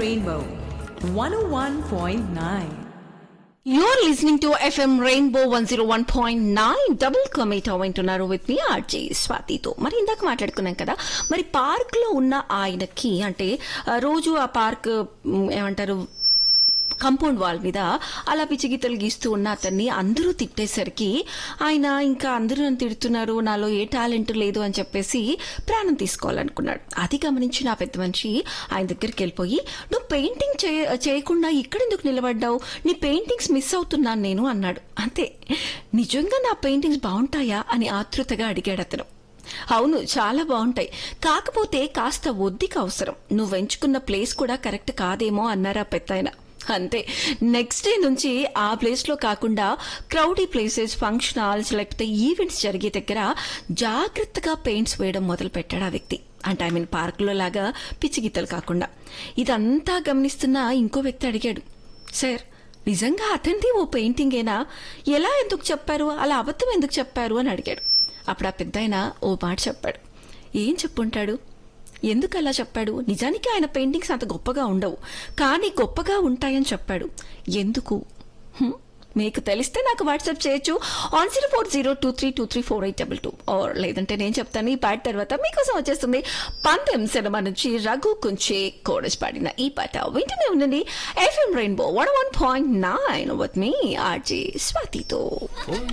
Rainbow 101.9. You're listening to FM Rainbow 101.9 double కమేటో వింటున్నారు with me RJ స్వాతితో మరి ఇందాక మాట్లాడుకున్నాం కదా మరి పార్క్ లో ఉన్న ఆయనకి అంటే ఆ, రోజు ఆ పార్క్ మ్, ఏమంటారు కంపౌండ్ వాల్ మీద అలా పిచ్చిగీతలు గీస్తూ ఉన్న అతన్ని అందరూ తిట్టేసరికి ఆయన ఇంకా అందరూ నన్ను తిడుతున్నారు నాలో ఏ టాలెంట్ లేదు అని చెప్పేసి ప్రాణం తీసుకోవాలనుకున్నాడు అది గమనించిన ఆ పెద్ద మనిషి ఆయన దగ్గరికి వెళ్ళిపోయి నువ్వు పెయింటింగ్ చేయ- చేయకుండా ఇక్కడెందుకు నిలబడ్డావు నీ పెయింటింగ్స్ మిస్ అవుతున్నాను నేను అన్నాడు అంతే నిజంగా నా పెయింటింగ్స్ బాగుంటాయా అని ఆతృతగా అడిగాడు అతను అవును చాలా బాగుంటాయి కాకపోతే కాస్త ఒద్దిక అవసరం నువ్వు ఎంచుకున్న ప్లేస్ కూడా కరెక్ట్ కాదేమో అన్నారా పెద్దాయన అంతే నెక్స్ట్ డే నుంచి ఆ ప్లేస్ లో కాకుండా క్రౌడీ ప్లేసెస్ ఫంక్షన్ హాల్స్ లేకపోతే ఈవెంట్స్ జరిగే దగ్గర జాగ్రత్తగా పెయింట్స్ వేయడం మొదలు పెట్టాడు ఆ వ్యక్తి అంటే ఐ మీన్ పార్క్ లో లాగా పిచ్చి గీతలు కాకుండా ఇదంతా గమనిస్తున్న ఇంకో వ్యక్తి అడిగాడు సార్ నిజంగా అతనిది ఓ పెయింటింగేనా ఎలా ఎందుకు చెప్పారు అలా అబద్ధం ఎందుకు చెప్పారు అని అడిగాడు అప్పుడు ఆ పెద్దాయన ఓ మాట చెప్పాడు ఏం చెప్పుంటాడు ఎందుకు అలా చెప్పాడు నిజానికి ఆయన పెయింటింగ్స్ అంత గొప్పగా ఉండవు కానీ గొప్పగా ఉంటాయని చెప్పాడు ఎందుకు హ్మ్? మీకు తెలిస్తే నాకు వాట్సాప్ చేయొచ్చు on zero four zero two three two three four eight double two or లేదంటే నేను చెప్తాను ఈ పాట తర్వాత మీకోసం వచ్చేస్తుంది పందెం సినిమా నుంచి రఘు కుంచే కోరస్ పాడిన ఈ పాట వింటూనే ఉండండి FM Rainbow one one point nine with me RJ స్వాతితో